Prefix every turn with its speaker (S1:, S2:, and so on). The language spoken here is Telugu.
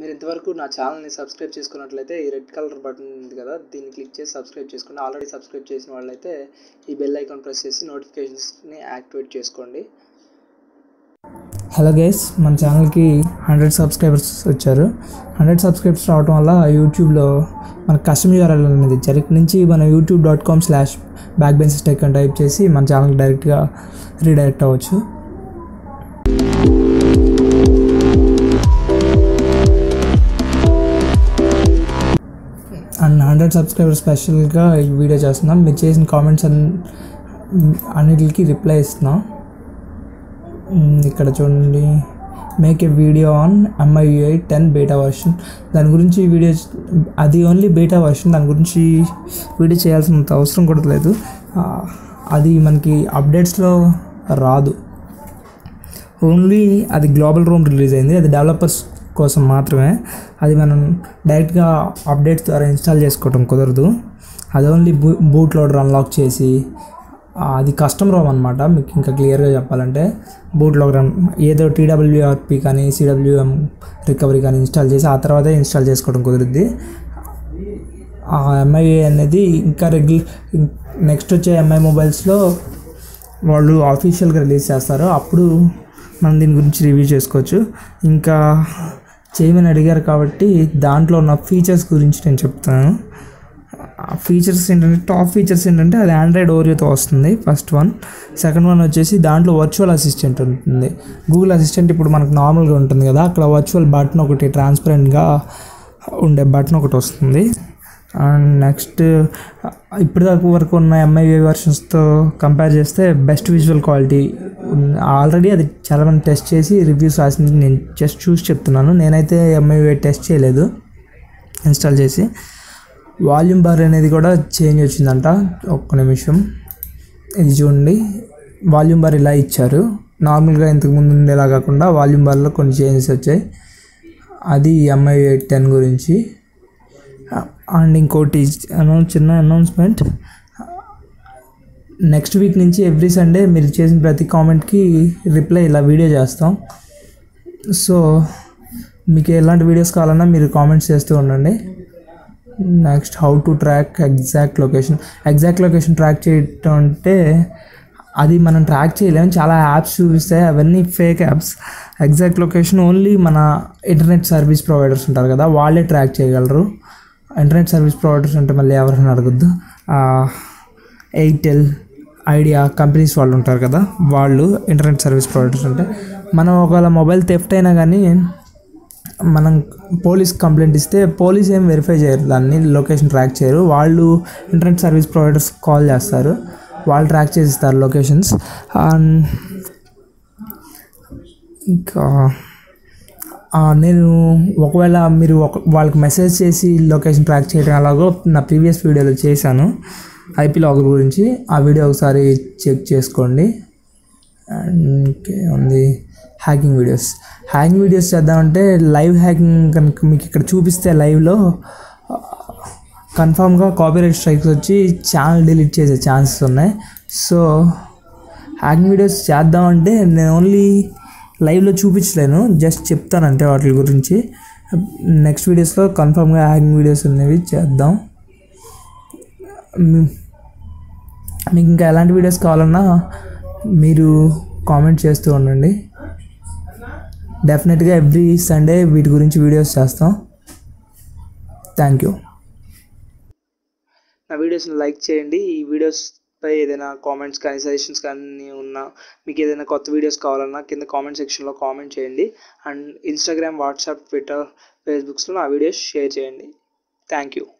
S1: మీరు ఇంతవరకు నా ఛానల్ని సబ్స్క్రైబ్ చేసుకున్నట్లయితే ఈ రెడ్ కలర్ బటన్ ఉంది కదా దీన్ని క్లిక్ చేసి సబ్స్క్రైబ్ చేసుకోండి ఆల్రెడీ సబ్స్క్రైబ్ చేసిన వాళ్ళైతే ఈ బెల్ ఐకాన్ ప్రెస్ చేసి నోటిఫికేషన్స్ని యాక్టివేట్ చేసుకోండి
S2: హలో గైస్ మన ఛానల్కి హండ్రెడ్ సబ్స్క్రైబర్స్ వచ్చారు హండ్రెడ్ సబ్స్క్రైబర్స్ రావడం వల్ల యూట్యూబ్లో మన కస్టమర్ యూఆర్ఎల్ అనేది ఇచ్చారు ఇక్కడ నుంచి మన YouTube dot com slash back benches tech అని టైప్ చేసి మన ఛానల్కి డైరెక్ట్గా రీడైరెక్ట్ అవ్వచ్చు అండ్ హండ్రెడ్ సబ్స్క్రైబర్ స్పెషల్గా ఈ వీడియో చేస్తున్నాం మీరు చేసిన కామెంట్స్ అన్ అన్నిటికి రిప్లై ఇస్తున్నాం మ్, ఇక్కడ చూడండి make a video on MIUI ten beta version దాని గురించి ఈ వీడియో అది ఓన్లీ బీటా వర్షన్ దాని గురించి వీడియో చేయాల్సినంత అవసరం కూడా లేదు ఆ, అది మనకి అప్డేట్స్లో రాదు ఓన్లీ అది గ్లోబల్ రూమ్ రిలీజ్ అయింది అది డెవలపర్స్ కోసం మాత్రమే అది మనం డైరెక్ట్గా అప్డేట్స్ ద్వారా ఇన్స్టాల్ చేసుకోవడం కుదరదు అది ఓన్లీ బూ బూట్ లోడర్ అన్లాక్ చేసి ఆ, అది కస్టమ్ రోమ్ అనమాట మీకు ఇంకా క్లియర్గా చెప్పాలంటే బూట్ లోడర్ ఏదో టీడబ్ల్యూఆర్పి కానీ సిడబ్ల్యూఎం రికవరీ కానీ ఇన్స్టాల్ చేసి ఆ తర్వాతే ఇన్స్టాల్ చేసుకోవడం కుదురుద్ది ఆ ఎంఐ అనేది ఇంకా రెగ్యులర్ నెక్స్ట్ వచ్చే ఎంఐ మొబైల్స్లో వాళ్ళు ఆఫీషియల్గా రిలీజ్ చేస్తారు అప్పుడు మనం దీని గురించి రివ్యూ చేసుకోవచ్చు ఇంకా చేయమని అడిగారు కాబట్టి దాంట్లో ఉన్న ఫీచర్స్ గురించి నేను చెప్తాను ఆ ఫీచర్స్ ఏంటంటే టాప్ ఫీచర్స్ ఏంటంటే అది ఆండ్రాయిడ్ ఓరియోతో వస్తుంది ఫస్ట్ వన్ సెకండ్ వన్ వచ్చేసి దాంట్లో వర్చువల్ అసిస్టెంట్ ఉంటుంది గూగుల్ అసిస్టెంట్ ఇప్పుడు మనకు నార్మల్గా ఉంటుంది కదా అక్కడ వర్చువల్ బటన్ ఒకటి ట్రాన్స్పరెంట్గా ఉండే బటన్ ఒకటి వస్తుంది అండ్ నెక్స్ట్ ఇప్పటిదాకా వరకు ఉన్న ఎంఐ వర్షన్స్తో కంపేర్ చేస్తే బెస్ట్ విజువల్ క్వాలిటీ ఆల్రెడీ అది చాలామంది టెస్ట్ చేసి రివ్యూస్ రాసింది నేను జస్ట్ చూసి చెప్తున్నాను నేనైతే ఎంఐ టెస్ట్ చేయలేదు ఇన్స్టాల్ చేసి వాల్యూమ్ బార్ అనేది కూడా చేంజ్ వచ్చిందంట ఒక్క నిమిషం ఇది చూడండి వాల్యూమ్ బార్ ఇలా ఇచ్చారు నార్మల్గా ఇంతకు ముందు ఉండేలా కాకుండా వాల్యూమ్ బార్లో కొన్ని చేంజెస్ వచ్చాయి అది ఎంఐ టెన్ గురించి అండ్ ఇంకోటి అనౌన్స్ చిన్న అనౌన్స్మెంట్ నెక్స్ట్ వీక్ నుంచి ఎవ్రీ సండే మీరు చేసిన ప్రతి కామెంట్కి రిప్లై ఇలా వీడియో చేస్తాం సో మీకు ఎలాంటి వీడియోస్ కావాలన్నా మీరు కామెంట్స్ చేస్తూ ఉండండి next how to track exact location exact location track చేయటం అంటే అది మనం ట్రాక్ చేయలేము చాలా యాప్స్ చూపిస్తాయి అవన్నీ fake apps exact location only మన ఇంటర్నెట్ సర్వీస్ ప్రొవైడర్స్ ఉంటారు కదా వాళ్ళే ట్రాక్ చేయగలరు ఇంటర్నెట్ సర్వీస్ ప్రొవైడర్స్ అంటే మళ్ళీ ఎవరైనా అడగద్దు ఎయిర్టెల్ ఐడియా కంపెనీస్ వాళ్ళు ఉంటారు కదా వాళ్ళు ఇంటర్నెట్ సర్వీస్ ప్రొవైడర్స్ అంటే మనం ఒకవేళ మొబైల్ థెఫ్ట్ అయినా కానీ మనం పోలీస్ కంప్లైంట్ ఇస్తే పోలీస్ ఏం వెరిఫై చేయరు దాన్ని లొకేషన్ ట్రాక్ చేయరు వాళ్ళు ఇంటర్నెట్ సర్వీస్ ప్రొవైడర్స్ కాల్ చేస్తారు వాళ్ళు ట్రాక్ చేసిస్తారు లొకేషన్స్ అండ్ ఇంకా ఆ, నేను ఒకవేళ మీరు ఒక వాళ్ళకి మెసేజ్ చేసి లొకేషన్ ట్రాక్ చేయడం అలాగో నా ప్రీవియస్ వీడియోలో చేశాను ఐపీ లాగ్ గురించి ఆ వీడియో ఒకసారి చెక్ చేసుకోండి అండ్ ఇంకే ఉంది హ్యాకింగ్ వీడియోస్ హ్యాకింగ్ వీడియోస్ చేద్దామంటే లైవ్ హ్యాకింగ్ కనుక మీకు ఇక్కడ చూపిస్తే లైవ్లో కన్ఫామ్గా కాపీరైట్ స్ట్రైక్స్ వచ్చి ఛానల్ డిలీట్ చేసే ఛాన్సెస్ ఉన్నాయి సో హ్యాకింగ్ వీడియోస్ చేద్దామంటే నేను ఓన్లీ లైవ్లో చూపించలేను జస్ట్ చెప్తానంటే వాటి గురించి నెక్స్ట్ వీడియోస్లో కన్ఫామ్గా హ్యాకింగ్ వీడియోస్ అనేవి చేద్దాం మీ- మీకు ఇంకా ఎలాంటి వీడియోస్ కావాలన్నా మీరు కామెంట్ చేస్తూ ఉండండి డెఫినెట్గా ఎవ్రీ సండే వీటి గురించి వీడియోస్ చేస్తాం థ్యాంక్ యూ
S1: నా వీడియోస్ని లైక్ చేయండి ఈ వీడియోస్ పై ఏదైనా కామెంట్స్ కానీ సజెషన్స్ కానీ ఉన్నా మీకు ఏదైనా కొత్త వీడియోస్ కావాలన్నా కింద కామెంట్ సెక్షన్లో కామెంట్ చేయండి అండ్ ఇన్స్టాగ్రామ్ వాట్సాప్ ట్విట్టర్ ఫేస్బుక్స్లో నా వీడియోస్ షేర్ చేయండి థ్యాంక్ యూ